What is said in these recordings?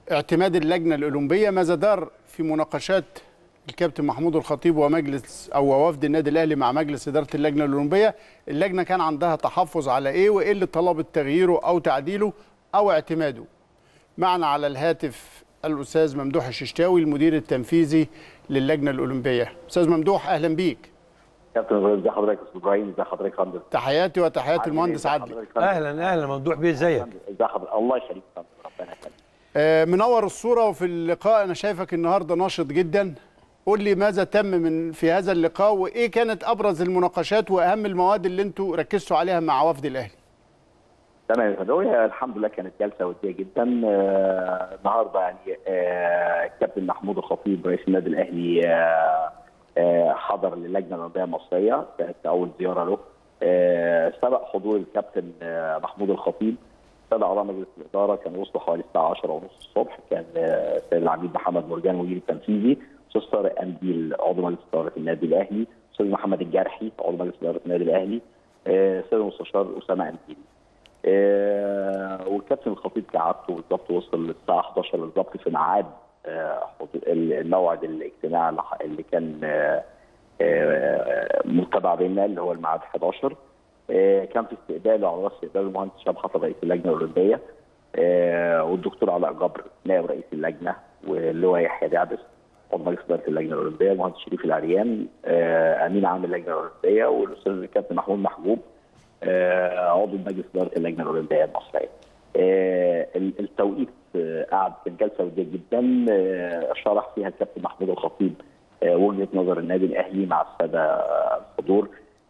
اعتماد اللجنه الاولمبيه ماذا دار في مناقشات الكابتن محمود الخطيب ومجلس او وفد النادي الاهلي مع مجلس اداره اللجنه الاولمبيه اللجنه كان عندها تحفظ على ايه وايه اللي طلبت تغييره او تعديله او اعتماده معنا على الهاتف الاستاذ ممدوح الششتاوي المدير التنفيذي للجنه الاولمبيه استاذ ممدوح اهلا بيك كابتن ابراهيم ازي حضرتك يا استاذ ابراهيم ازي حضرتك يا فندم تحياتي وتحيات المهندس عدلي اهلا اهلا ممدوح بيه ازيك ازي حضرتك الله يخليك يا فندم ربنا يخليك آه، منور الصوره وفي اللقاء انا شايفك النهارده ناشط جدا قول لي ماذا تم من في هذا اللقاء وايه كانت ابرز المناقشات واهم المواد اللي انتوا ركزتوا عليها مع وفد الاهلي تمام يا فندم هي الحمد لله كانت جلسه وديه جدا آه، النهارده يعني آه، الكابتن محمود الخطيب رئيس النادي الاهلي آه، آه، حضر للجنه الاولمبيه المصريه كانت اول زياره له آه، سبق حضور الكابتن آه، محمود الخطيب سبق اعضاء مجلس الاداره كان وصلوا حوالي الساعه 10 ونص الصبح كان آه، السيد العميد محمد مرجان مدير التنفيذي استاذ طارق انديل عضو مجلس اداره النادي الاهلي استاذ محمد الجرحي عضو مجلس اداره النادي الاهلي آه، السيد المستشار اسامه انديل آه، والكابتن الخطيب كعادته بالظبط وصل للساعه 11 بالظبط في ميعاد آه، حضور- الموعد الاجتماع اللي ح- اللي كان آه، آه، متبع بيننا اللي هو الميعاد 11 آه، كان في استقباله على راس استقبال المهندس شاب حسن رئيس اللجنه الاولمبيه آه، والدكتور علاء جبر نائب رئيس اللجنه واللواء يحيى دعبس عضو مجلس اداره اللجنه الاولمبيه المهندس شريف العريان آه، امين عام اللجنه الاولمبيه والاستاذ الكابتن محمود محجوب آه، عضو مجلس اداره اللجنه الاولمبيه المصريه. آه، ال- التوقيت آه، قعد كان جلسه وديه جدا آه، شرح فيها الكابتن محمود الخطيب آه، وجهه نظر النادي الاهلي مع الساده الحضور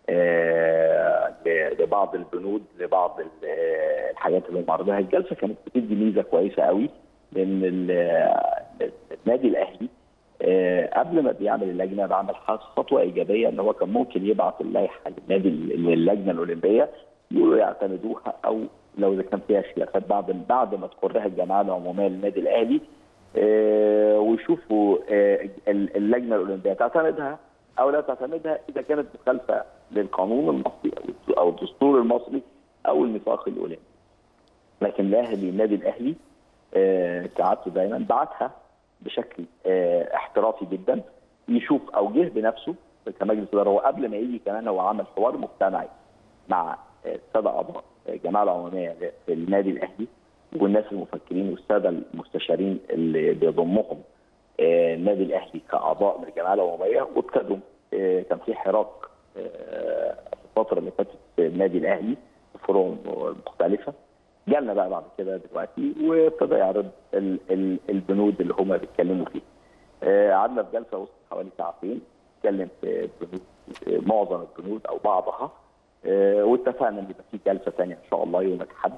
آه، ل- لبعض البنود لبعض ال- آه، الحاجات اللي هم عرضوها الجلسه كانت بتدي ميزه كويسه قوي لان ال- النادي الاهلي آه، قبل ما بيعمل اللجنه بعمل خطوه ايجابيه ان هو كان ممكن يبعت اللائحه للنادي للجنه الاولمبيه يقولوا يعتمدوها او لو اذا كان فيها خلافات بعد بعد ما تقرها الجمعيه العموميه للنادي الاهلي آه، ويشوفوا آه، ال- اللجنه الاولمبيه تعتمدها او لا تعتمدها اذا كانت مخالفه للقانون المصري او او الدستور المصري او الميثاق الاولمبي. لكن الاهلي النادي الاهلي آه، كعادته دايما بعتها بشكل آه، احترافي جدا يشوف او جه بنفسه كمجلس اداره وقبل ما يجي كمان هو عمل حوار مجتمعي مع آه، الساده اعضاء الجمعيه العموميه في النادي الاهلي والناس المفكرين والساده المستشارين اللي بيضمهم آه، النادي الاهلي كاعضاء من الجمعيه العموميه وابتدوا آه، كان في حراك آه، في الفتره اللي فاتت في النادي الاهلي في فروع مختلفه جالنا بقى بعد كده دلوقتي وابتدى يعرض ال- ال- البنود اللي هم بيتكلموا فيها. آه، قعدنا في جلسه وسط حوالي ساعتين نتكلم في بنود آه، معظم البنود او بعضها آه، واتفقنا ان يبقى في جلسه ثانيه ان شاء الله يوم الاحد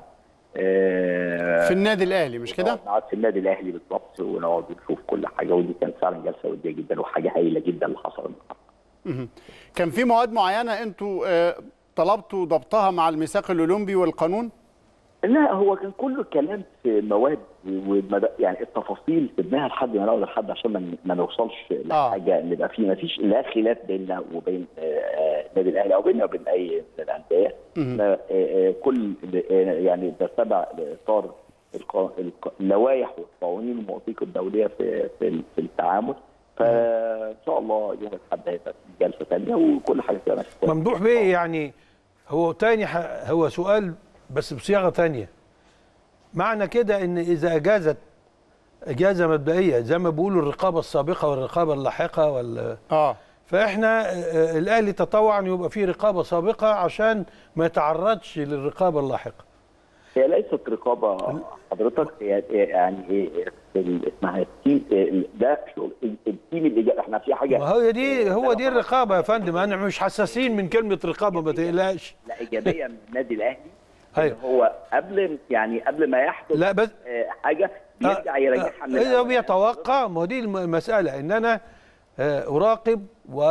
آه، في النادي الاهلي مش كده نقعد في النادي الاهلي بالظبط ونقعد نشوف كل حاجه ودي كانت فعلا جلسه وديه جدا وحاجه هايله جدا اللي حصل النهارده. مهم. كان في مواد معينه انتوا آه، طلبتوا ضبطها مع الميثاق الاولمبي والقانون لا هو كان كله كلام في مواد ومد... يعني التفاصيل سيبناها لحد ما نقعد لحد عشان ما, ما نوصلش لحاجه اللي يبقى فيه ما فيش لا خلاف بيننا وبين آه، آه، النادي الاهلي او بيننا وبين اي من الانديه مهم. آه، آه، كل آه، يعني ده تبع لاطار الق- الق- اللوائح والقوانين والمواثيق الدوليه في في, في التعامل فان شاء الله يوم الاحد هيبقى في جلسه ثانيه وكل حاجه تبقى ماشيه كويس. ممدوح بيه يعني هو تاني ح- هو سؤال بس بصياغه تانية معنى كده ان اذا اجازت اجازه مبدئيه زي ما بيقولوا الرقابه السابقه والرقابه اللاحقه ولا اه فاحنا آه، الاهلي تطوعا يبقى فيه رقابه سابقه عشان ما يتعرضش للرقابه اللاحقه هي ليست رقابه حضرتك هي هي يعني ايه ال- اسمها التيم ال- ده شغل ال- التيم اللي احنا في حاجه ما هو دي هو دي الرقابه يا فندم انا مش حساسين من كلمه رقابه ما تقلقش لا ايجابيه من النادي الاهلي أيوة. إن هو قبل يعني قبل ما يحدث لا بس آه، حاجه يرجع يرجعها من اذا الأول. بيتوقع ما هو دي الم- المساله ان انا آه، اراقب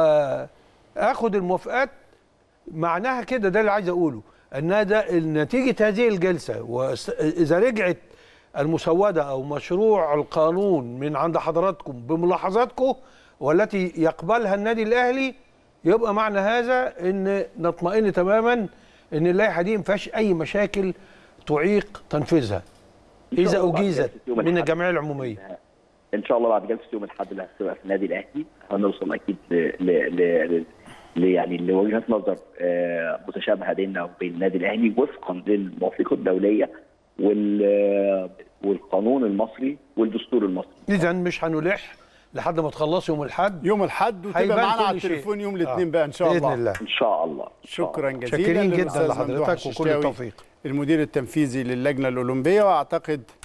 واخد الموافقات معناها كده ده اللي عايز اقوله ان ده نتيجه هذه الجلسه واذا رجعت المسوده او مشروع القانون من عند حضراتكم بملاحظاتكم والتي يقبلها النادي الاهلي يبقى معنى هذا ان نطمئن تماما ان اللائحه دي ما فيهاش اي مشاكل تعيق تنفيذها إن شاء اذا الله بعد اجيزت جلسة يوم من الأحد. الجمعيه العموميه ان شاء الله بعد جلسه يوم الاحد اللي هتبقى في النادي الاهلي هنوصل اكيد ل ل ل ل يعني لوجهه نظر آه، متشابهه بيننا وبين النادي الاهلي وفقا للمواثيق الدوليه وال والقانون المصري والدستور المصري اذا مش هنلح لحد ما تخلصوا يوم الاحد يوم الاحد وتبقى هيبان معانا على كل شيء. التليفون يوم آه. الاثنين بقى ان شاء باذن الله الله ان شاء الله إن شاء شكرا الله. جزيلا شاكرين جدا للأستاذ ممدوح لحضرتك وكل الششتاوي، التوفيق المدير التنفيذي للجنه الاولمبيه واعتقد